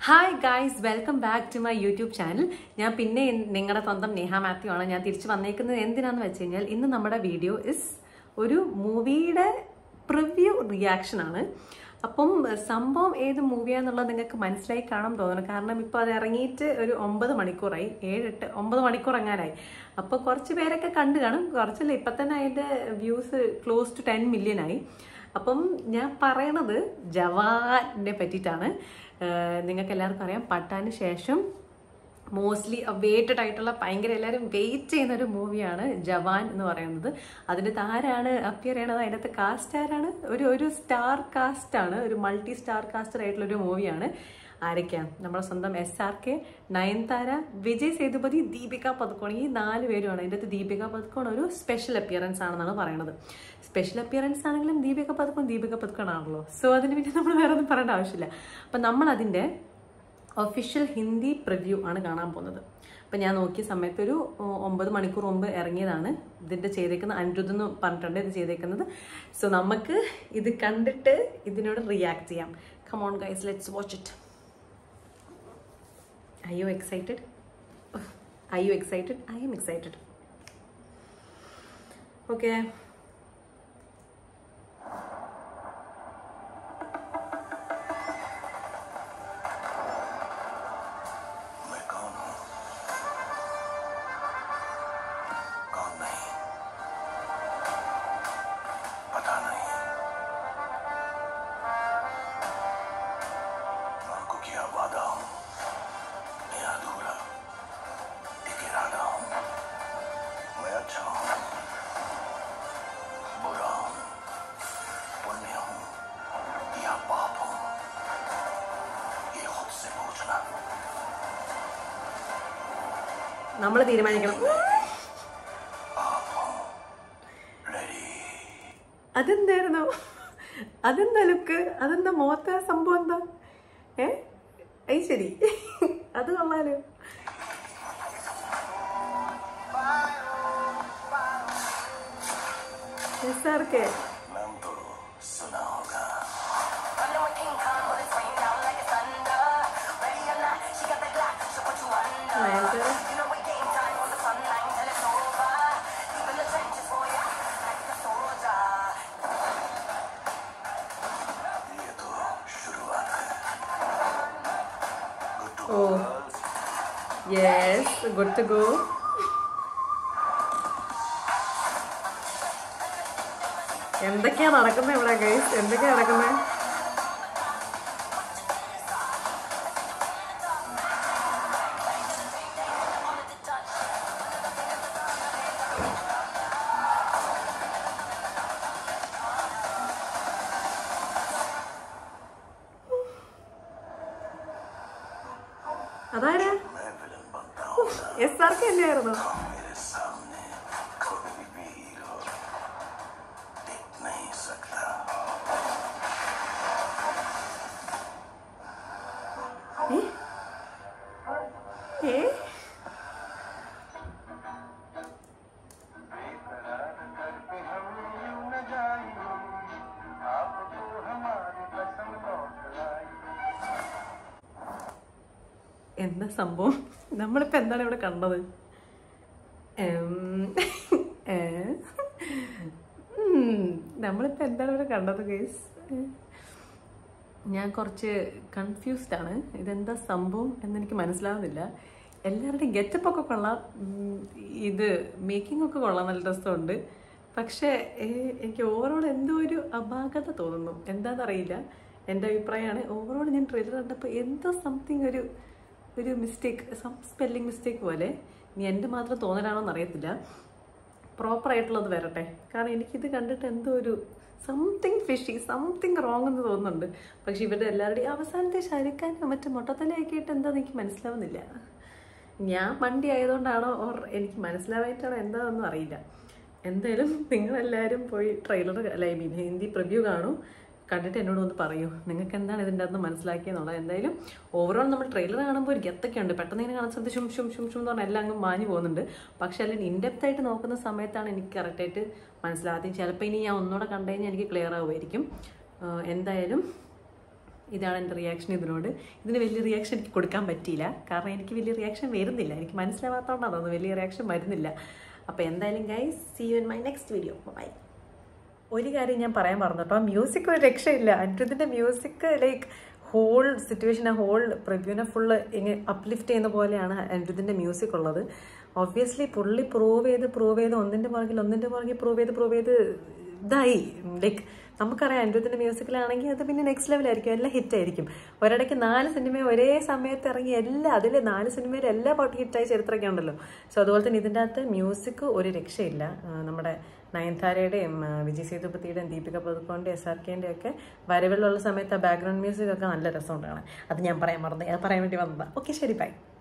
Hi guys welcome back to my YouTube channel ഞാൻ പിന്നെ നിങ്ങളുടെ സ്വന്തം നേഹ മാത്യു ആണ് ഞാൻ തിരിച്ചു വന്നേക്കുന്നത് എന്തിനാന്ന് വെച്ച് കഴിഞ്ഞാൽ ഇന്ന് നമ്മുടെ വീഡിയോ ഇസ് ഒരു മൂവിയുടെ പ്രിവ്യൂ റിയാക്ഷൻ ആണ് അപ്പം സംഭവം ഏത് മൂവിയാന്നുള്ളത് നിങ്ങൾക്ക് മനസ്സിലായി കാണാൻ തോന്നുന്നു കാരണം ഇപ്പോൾ അത് ഇറങ്ങിയിട്ട് ഒരു ഒമ്പത് മണിക്കൂറായി ഏഴെട്ട് ഒമ്പത് മണിക്കൂർ എങ്ങാനായി അപ്പോൾ കുറച്ച് പേരൊക്കെ കണ്ടു കാണും കുറച്ചല്ല ഇപ്പം തന്നെ അതിൻ്റെ views close to ten million ആയി അപ്പം ഞാൻ പറയണത് ജവാനെ പറ്റിയിട്ടാണ് നിങ്ങൾക്ക് എല്ലാവർക്കും അറിയാം പട്ടാന് ശേഷം മോസ്റ്റ്ലി വെയിറ്റഡ് ആയിട്ടുള്ള ഭയങ്കര എല്ലാവരും വെയിറ്റ് ചെയ്യുന്ന ഒരു മൂവിയാണ് ജവാൻ എന്ന് പറയുന്നത് അതിൻ്റെ താരാണ് അപ്പിയർ ചെയ്യണത് അതിനകത്ത് കാസ്റ്റ് ആരാണ് ഒരു ഒരു സ്റ്റാർ കാസ്റ്റ് ആണ് ഒരു മൾട്ടി സ്റ്റാർ കാസ്റ്റർ ആയിട്ടുള്ള ഒരു മൂവിയാണ് ആരൊക്കെയാണ് നമ്മുടെ സ്വന്തം S R K Nayanthara Vijay Sethupathi Deepika Padukone ഈ നാല് പേരുമാണ് അതിൻ്റെ അകത്ത് ദീപിക പതുക്കോൺ ഒരു സ്പെഷ്യൽ അപ്പിയറൻസ് ആണെന്നാണ് പറയുന്നത് സ്പെഷ്യൽ അപ്പിയറൻസ് ആണെങ്കിലും ദീപിക പതുക്കോൺ ദീപിക പതുക്കോൺ ആണല്ലോ സോ അതിന് പിന്നെ നമ്മൾ വേറെ ഒന്നും പറയേണ്ട ആവശ്യമില്ല അപ്പം നമ്മൾ അതിൻ്റെ ഒഫീഷ്യൽ ഹിന്ദി പ്രിവ്യൂ ആണ് കാണാൻ പോകുന്നത് അപ്പം ഞാൻ നോക്കിയ സമയത്ത് ഒരു ഒമ്പത് മണിക്കൂർ മുമ്പ് ഇറങ്ങിയതാണ് ഇതിൻ്റെ ചെയ്തേക്കുന്ന അനിരുദ്ധ് എന്ന് പറഞ്ഞിട്ടുണ്ട് ഇത് ചെയ്തേക്കുന്നത് സോ നമുക്ക് ഇത് കണ്ടിട്ട് ഇതിനോട് റിയാക്ട് ചെയ്യാം come on guys let's watch it I you excited I you excited I M excited okay मैं कौन हूं कौन नहीं पता नहीं मां को किया वादा हूं मैं अधूरा एक इरादा हूं मैं अच्छा हूं बुरा हूं पुण्य हूं या पाप हूं ये खुद से पूछना നമ്മൾ തീരുമാനിക്കണം ready അതെന്തായിരുന്നു അതെന്താ ലുക്ക് അതെന്താ മോത്ത സംഭവം എന്താ ഏ അത് ശരി അത് കൊള്ളാലോ Yes, ആർക്കെ? नाम तो सुना होगा നയൻതാര. ये तो शुरुआत है good to Oh. Yes, good to go. എന്തൊക്കെയാ നടക്കുന്നത് ഇവിടെ ഗൈസ് എന്തൊക്കെയാ നടക്കുന്നത് അതാരാ मैं विलन बनता हूँ എസ് ആർ കെ തന്നെയായിരുന്നു मेरे सामने कोई भी हीरो टिक नहीं सकता ഏ എന്താ സംഭവം നമ്മളിപ്പോ എന്താണ് ഇവിടെ കണ്ടത് എം, ഏ? ഉം, നമ്മളിപ്പോ എന്താണ് ഇവിടെ കണ്ടത് ഗൈസ് ഞാൻ കുറച്ച് കൺഫ്യൂസ്ഡ് ആണ് ഇതെന്താ സംഭവം എന്നെനിക്ക് മനസ്സിലാവുന്നില്ല എല്ലാവരുടെയും ഗെറ്റപ്പ് ഒക്കെ കൊള്ളാം ഉം, ഇത് മേക്കിംഗ് ഒക്കെ കൊള്ളാം നല്ല രസമുണ്ട് പക്ഷേ ഏ, എനിക്ക് ഓവറോൾ എന്തോ ഒരു അപാകത തോന്നുന്നു എന്താണെന്നറിയില്ല എൻ്റെ അഭിപ്രായമാണ് ഓവറോൾ ഞാൻ ട്രെയിലർ കണ്ടപ്പോൾ എന്തോ സംതിങ് ഒരു ഒരു മിസ്റ്റേക്ക് സം സ്പെല്ലിംഗ് മിസ്റ്റേക്ക് പോലെ ഇനി എൻ്റെ മാത്രം തോന്നലാണോ എന്നറിയത്തില്ല പ്രോപ്പർ ആയിട്ടുള്ളത് വരട്ടെ കാരണം എനിക്കിത് കണ്ടിട്ട് എന്തോ ഒരു സംതിങ് ഫിഷി സംതിങ് റോങ് എന്ന് തോന്നുന്നുണ്ട് പക്ഷെ ഇവരുടെ എല്ലാവരുടെയും അവസാനത്തെ ശരിക്കാൻ മറ്റേ മുട്ടത്തലയാക്കിയിട്ട് എന്താ എനിക്ക് മനസ്സിലാവുന്നില്ല ഞാൻ വണ്ടി ആയതുകൊണ്ടാണോ ഓർ എനിക്ക് മനസ്സിലാവായിട്ടാണോ എന്താണെന്നും അറിയില്ല എന്തായാലും നിങ്ങളെല്ലാവരും പോയി ട്രെയിലർ അല്ല ഐ മീൻ ഹിന്ദി പ്രിവ്യൂ കാണൂ കണ്ടിട്ട് എന്നോട് ഒന്ന് പറയൂ നിങ്ങൾക്ക് എന്താണ് ഇതിൻ്റെ അകത്ത് മനസ്സിലാക്കിയെന്നുള്ളത് എന്തായാലും ഓവറോൾ നമ്മൾ ട്രെയിലർ കാണുമ്പോൾ ഒരു ഗത്തൊക്കെ ഉണ്ട് പെട്ടെന്ന് ഇങ്ങനെ കാണുന്ന സമയത്ത് ഷും ഷും ഷും ഷും എന്ന് പറഞ്ഞാൽ എല്ലാം അങ്ങ് മാഞ്ഞു പോകുന്നുണ്ട് പക്ഷെ അല്ലെങ്കിൽ ഇൻഡെപ്ത് ആയിട്ട് നോക്കുന്ന സമയത്താണ് എനിക്ക് കറക്റ്റായിട്ട് മനസ്സിലാകാത്തത് ചിലപ്പോൾ ഇനി ഞാൻ ഒന്നുകൂടെ കണ്ടു കഴിഞ്ഞാൽ എനിക്ക് ക്ലിയർ ആവുമായിരിക്കും ആഹ് എന്തായാലും ഇതാണ് എൻ്റെ റിയാക്ഷൻ ഇതിനോട് ഇതിന് വലിയ റിയാക്ഷൻ എനിക്ക് കൊടുക്കാൻ പറ്റിയില്ല കാരണം എനിക്ക് വലിയ റിയാക്ഷൻ വരുന്നില്ല എനിക്ക് മനസ്സിലാവാത്തതുകൊണ്ടാണ് തോന്നുന്നു വലിയ റിയാക്ഷൻ വരുന്നില്ല അപ്പോൾ എന്തായാലും guys see you in my next video bye ഒരു കാര്യം ഞാൻ പറയാൻ പറഞ്ഞു കേട്ടോ മ്യൂസിക് ഒരു രക്ഷയില്ല അനിരുദ്ധിൻ്റെ മ്യൂസിക് ലൈക്ക് ഹോൾ സിറ്റുവേഷൻ ആ ഹോൾ പ്രിവ്യൂനെ ഫുള്ള് ഇങ്ങനെ അപ്ലിഫ്റ്റ് ചെയ്യുന്ന പോലെയാണ് അനിരുദ്ധിൻ്റെ മ്യൂസിക് ഉള്ളത് ഒബ്വിയസ്ലി പുള്ളി പ്രൂവ് ചെയ്ത് പ്രൂവ് ചെയ്ത് ഒന്നിൻ്റെ പുറകിൽ ഒന്നിൻ്റെ പുറകിൽ പ്രൂവ് ചെയ്ത് പ്രൂവ് ചെയ്ത് ഇതായി ലൈക്ക് നമുക്കറിയാം അനിരുദ്ധിൻ്റെ മ്യൂസിക്കിലാണെങ്കിൽ അത് പിന്നെ നെക്സ്റ്റ് ലെവലായിരിക്കും എല്ലാം ഹിറ്റ് ആയിരിക്കും ഒരിടയ്ക്ക് നാല് സിനിമ ഒരേ സമയത്ത് ഇറങ്ങി എല്ലാ അതിലെ നാല് സിനിമയിൽ എല്ലാ പാട്ടും ഹിറ്റായ ചരിത്രമൊക്കെ ഉണ്ടല്ലോ സോ അതുപോലെ തന്നെ ഇതിൻ്റെ അകത്ത് മ്യൂസിക് ഒരു രക്ഷയില്ല ആ, നമ്മുടെ നയൻതാരയുടെയും ആ, വിജയ് സേതുപതിയുടെയും ദീപിക പതുക്കോന്റെ എസ് ആർ കെൻ്റെ ഒക്കെ വരവിലുള്ള സമയത്ത് ആ ബാക്ക്ഗ്രൗണ്ട് മ്യൂസിക് ഒക്കെ നല്ല രസമുണ്ട് കാണാൻ അത് ഞാൻ പറയാൻ മറന്നു അത് പറയാൻ വേണ്ടി വന്നതാണ് ഓക്കെ ശരി ബൈ